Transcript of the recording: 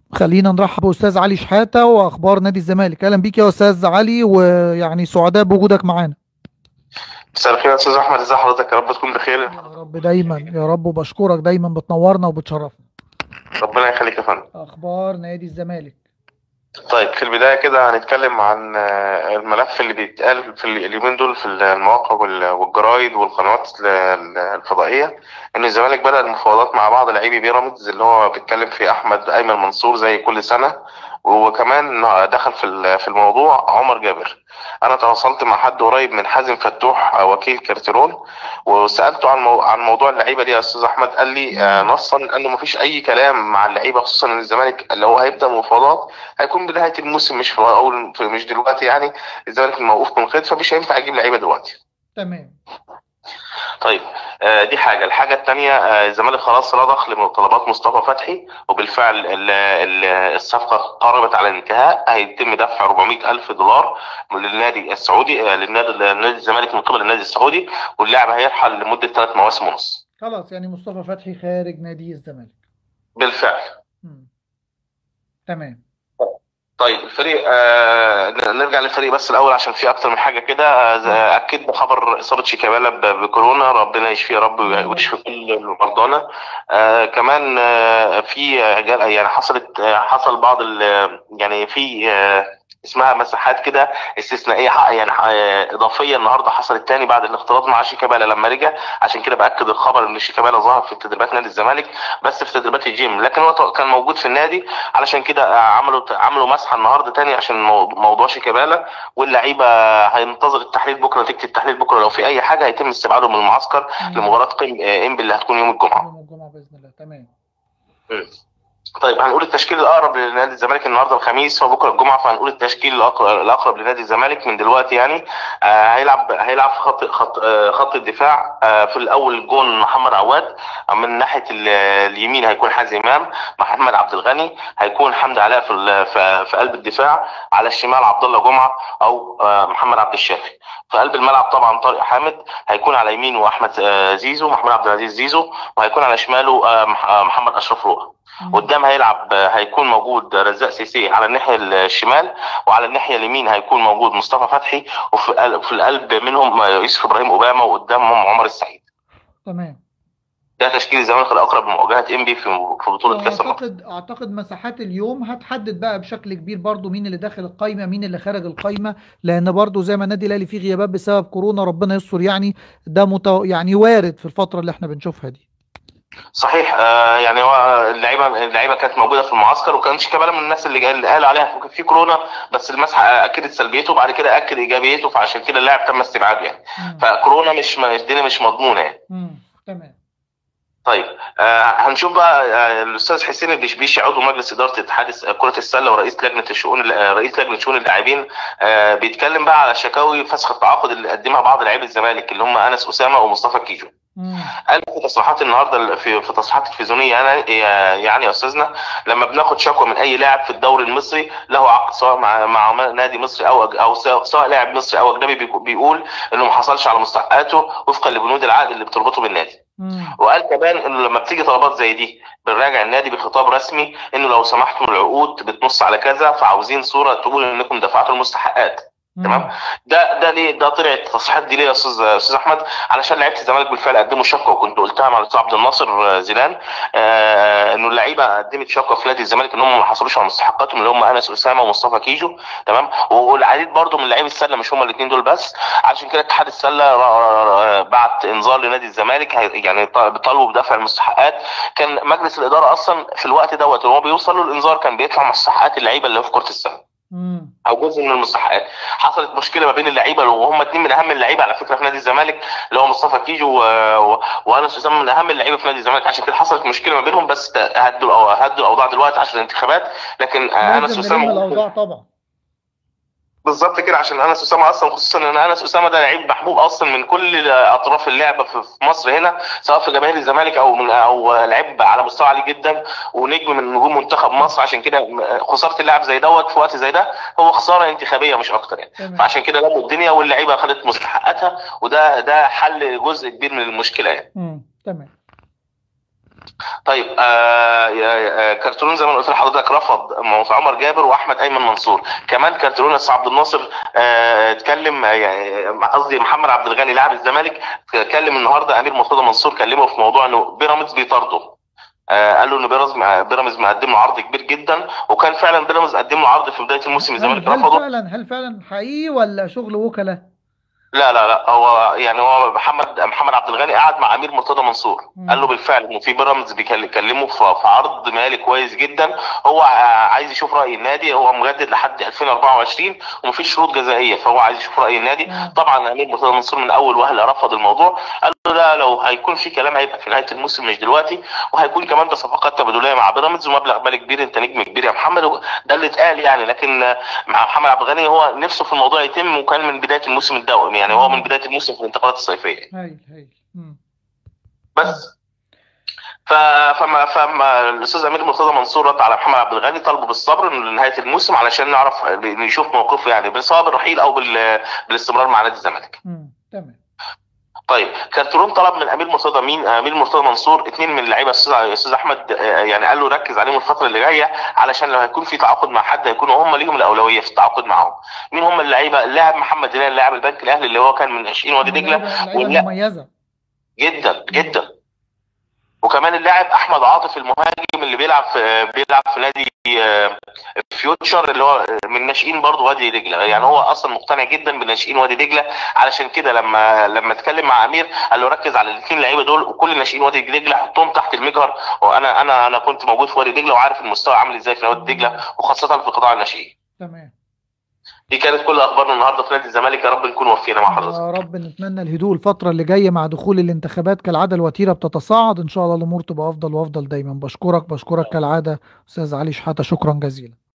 خلينا نرحب باستاذ علي شحاته واخبار نادي الزمالك اهلا بيك يا استاذ علي ويعني سعداء بوجودك معانا مساء الخير يا استاذ احمد ازي حضرتك يا رب تكون بخير يا رب دايما يا رب وبشكرك دايما بتنورنا وبتشرفنا ربنا يخليك يا فندم اخبار نادي الزمالك طيب في البدايه كده هنتكلم عن آه، الملف اللي بيتقال في اليومين دول في المواقع وال- والجرايد والقنوات ال- ال- الفضائيه ان الزمالك بدا المفاوضات مع بعض لاعبي بيراميدز اللي هو بيتكلم في احمد ايمن منصور زي كل سنه وكمان دخل في ال- في الموضوع عمر جابر انا تواصلت مع حد قريب من حازم فتوح آه، وكيل كارتيرون وسالته عن مو... عن موضوع اللعيبه دي يا استاذ احمد قال لي آه، نصا انه مفيش اي كلام مع اللعيبه خصوصا ان الزمالك اللي هو هيبدا المفاوضات هيكون بدايه الموسم مش في اول في- مش دلوقتي يعني الزمالك موقوف من خيط فمش هينفع يجيب لعيبه دلوقتي تمام طيب آه، دي حاجه الحاجه الثانيه الزمالك خلاص رضخ لطلبات مصطفى فتحي وبالفعل ال- ال- الصفقه قربت على الانتهاء هيتم دفع 400 الف دولار للنادي السعودي آه، للنادي لنادي الزمالك من قبل النادي السعودي واللاعب هيرحل لمده ثلاث مواسم ونص خلاص يعني مصطفى فتحي خارج نادي الزمالك بالفعل مم. تمام طيب الفريق آه نرجع للفريق بس الاول عشان في اكتر من حاجه كده آه اكد بخبر اصابه شيكابالا ب- بكورونا ربنا يشفيه يا رب ويشفي كل مرضانا آه كمان آه في آه، جال- يعني حصلت آه حصل بعض ال- يعني في آه اسمها مساحات كده استثنائيه ح- يعني آه، اضافيه النهارده حصلت تاني بعد الاختلاط مع شيكابالا لما رجع عشان كده باكد الخبر ان شيكابالا ظهر في تدريبات نادي الزمالك بس في تدريبات الجيم لكن هو كان موجود في النادي علشان كده عملوا عملوا مسحه النهارده تاني عشان مو- موضوع شيكابالا واللعيبه هينتظر التحليل بكره نتيجه التحليل بكره لو في اي حاجه هيتم استبعادهم من المعسكر لمباراه قم آه، انبي اللي هتكون يوم الجمعه. يوم الجمعه باذن الله تمام طيب هنقول التشكيل الاقرب لنادي الزمالك النهارده الخميس وبكره الجمعه فهنقول التشكيل الأقر- الاقرب لنادي الزمالك من دلوقتي يعني آه هيلعب هيلعب في خط خط آه خط الدفاع آه في الاول جون محمد عواد من ناحيه ال- اليمين هيكون حازم امام محمد عبد الغني هيكون حمدي علاء في ال- في في قلب الدفاع على الشمال عبد الله جمعه او آه محمد عبد الشافي في قلب الملعب طبعا طارق حامد هيكون على يمينه احمد آه زيزو محمد عبد العزيز زيزو وهيكون على شماله آه مح- آه محمد اشرف روح مم. قدام هيلعب هيكون موجود رزاق سيسي على الناحيه الشمال وعلى الناحيه اليمين هيكون موجود مصطفى فتحي وفي قل- في القلب منهم يوسف ابراهيم اوباما وقدامهم عمر السعيد تمام ده تشكيل الزمالك الاقرب لمواجهه انبي في في بطوله كاس الرابطه اعتقد اعتقد مساحات اليوم هتحدد بقى بشكل كبير برضو مين اللي داخل القايمه مين اللي خارج القايمه لان برضو زي ما النادي الاهلي فيه غيابات بسبب كورونا ربنا يستر يعني ده متو... يعني وارد في الفتره اللي احنا بنشوفها دي صحيح آه يعني هو اللعيبه اللعيبه كانت موجوده في المعسكر وكان شيكابالا من الناس اللي قال قال عليها كان في كورونا بس المسحه اكدت سلبيته وبعد كده اكد ايجابيته فعشان كده اللاعب تم استبعاده يعني مم. فكورونا مش الدنيا مش مضمونه يعني مم. تمام طيب آه هنشوف بقى آه الاستاذ حسين البشبيشي عضو مجلس اداره اتحاد الس- كره السله ورئيس لجنه الشؤون آه رئيس لجنه شؤون اللاعبين آه بيتكلم بقى على شكاوي فسخ التعاقد اللي قدمها بعض لاعبي الزمالك اللي هم انس اسامه ومصطفى كيجو مم. قال في تصريحات النهارده في في تصريحات تلفزيونيه انا يعني يا استاذنا لما بناخد شكوى من اي لاعب في الدوري المصري له عقد سواء مع مع نادي مصري او او سواء سواء لاعب مصري او اجنبي بيكو- بيقول انه ما حصلش على مستحقاته وفقا لبنود العقد اللي بتربطه بالنادي مم. وقال كمان انه لما بتيجي طلبات زي دي بنراجع النادي بخطاب رسمي انه لو سمحتم العقود بتنص على كذا فعاوزين صوره تقول انكم دفعتوا المستحقات تمام ده ده ليه ده طلع التصريحات دي ليه يا استاذ استاذ احمد علشان لعيبه الزمالك بالفعل قدموا شكوى وكنت قلتها مع الاستاذ عبد الناصر زيدان آه انه اللعيبه قدمت شكوى في نادي الزمالك ان هم ما حصلوش على مستحقاتهم اللي هم انس اسامه ومصطفى كيجو تمام والعديد برضو من لعيبه السله مش هم الاثنين دول بس علشان كده اتحاد السله را- بعت انذار لنادي الزمالك هي- يعني ط- بيطالبوا بدفع المستحقات كان مجلس الاداره اصلا في الوقت دوت وهو بيوصل له الانذار كان بيدفع مستحقات اللعيبه اللي في كره السله مم. او جزء من المستحقات حصلت مشكله ما بين اللعيبه وهم اتنين من اهم اللعيبه على فكره في نادي الزمالك اللي هو مصطفى كيجو و- و- وانس اسامه من اهم اللعيبه في نادي الزمالك عشان كده حصلت مشكله ما بينهم بس هدوا أو هدوا الاوضاع دلوقتي عشان الانتخابات لكن آه، انس لازم نلم اسامه الاوضاع طبعا بالظبط كده عشان انس اسامه اصلا خصوصا ان انس اسامه ده لعيب محبوب اصلا من كل اطراف اللعبه في في مصر هنا سواء في جماهير الزمالك او من او لعيب على مستوى عالي جدا ونجم من نجوم منتخب مصر عشان كده خساره اللاعب زي دوت في وقت زي ده هو خساره انتخابيه مش اكتر يعني تمام فعشان كده لموا الدنيا واللعيبه خدت مستحقاتها وده ده حل جزء كبير من المشكله يعني مم. تمام طيب آه يا- آه، كرتون زي ما قلت لحضرتك رفض موضوع عمر جابر واحمد ايمن منصور كمان كرتون ياسر عبد الناصر آه، اتكلم آه، يعني قصدي محمد عبد الغني لاعب الزمالك اتكلم النهارده امير مرتضى منصور كلمه في موضوع انه بيراميدز بيطارده آه، قال له ان بيراميدز بيراميدز مقدم له عرض كبير جدا وكان فعلا بيراميدز قدم له عرض في بدايه الموسم الزمالك هل هل رفضه فعلا هل فعلا حقيقي ولا شغل وكلاء؟ لا لا لا هو يعني هو محمد محمد عبد الغني قعد مع امير مرتضى منصور مم. قال له بالفعل انه في بيراميدز بيكلمه في في عرض مالي كويس جدا هو ع- عايز يشوف راي النادي هو مجدد لحد 2024 ومفيش شروط جزائيه فهو عايز يشوف راي النادي آه. طبعا امير مرتضى منصور من اول وهله رفض الموضوع قال له لا لو هيكون في كلام هيبقى في نهايه الموسم مش دلوقتي وهيكون كمان بصفقات تبادليه مع بيراميدز ومبلغ مالي كبير انت نجم كبير يا محمد ده اللي اتقال يعني لكن آه، مع محمد عبد الغني هو نفسه في الموضوع يتم وكان من بدايه الموسم الدوام يعني هو من بدايه الموسم في الانتقالات الصيفيه هايل هايل مم. بس ف... فما فما الاستاذ امير مرتضى منصور رد على محمد عبد الغني طلبه بالصبر لنهايه الموسم علشان نعرف نشوف موقفه يعني سواء بالرحيل او بال... بالاستمرار مع نادي الزمالك. مم. تمام طيب كارترون طلب من امير مرتضى مين امير مرتضى منصور اثنين من اللعيبه استاذ استاذ احمد آه، يعني قال له ركز عليهم الفتره اللي جايه علشان لو هيكون في تعاقد مع حد هيكونوا هم ليهم الاولويه في التعاقد معاهم مين هم اللعيبه اللاعب محمد هلال لاعب البنك الاهلي اللي هو كان من ناشئين وادي دجله لعيبه لعيبة واللا- مميزه جدا جدا وكمان اللاعب احمد عاطف المهاجم اللي بيلعب في بيلعب في نادي آه، فيوتشر اللي هو من ناشئين برضه وادي دجله يعني هو اصلا مقتنع جدا بناشئين وادي دجله علشان كده لما لما اتكلم مع امير قال له ركز على الاثنين لعيبه دول وكل ناشئين وادي دجله حطهم تحت المجهر وانا انا انا كنت موجود في وادي دجله وعارف المستوى عامل ازاي في وادي دجله وخاصه في قطاع الناشئين تمام دي كانت كل اخبارنا النهارده في نادي الزمالك يا رب نكون وفينا مع حضرتك يا رب نتمنى الهدوء الفترة اللي جاية مع دخول الانتخابات كالعادة الوتيرة بتتصاعد إن شاء الله الأمور تبقى أفضل وأفضل دايما بشكرك بشكرك كالعادة أستاذ علي شحاتة شكرا جزيلا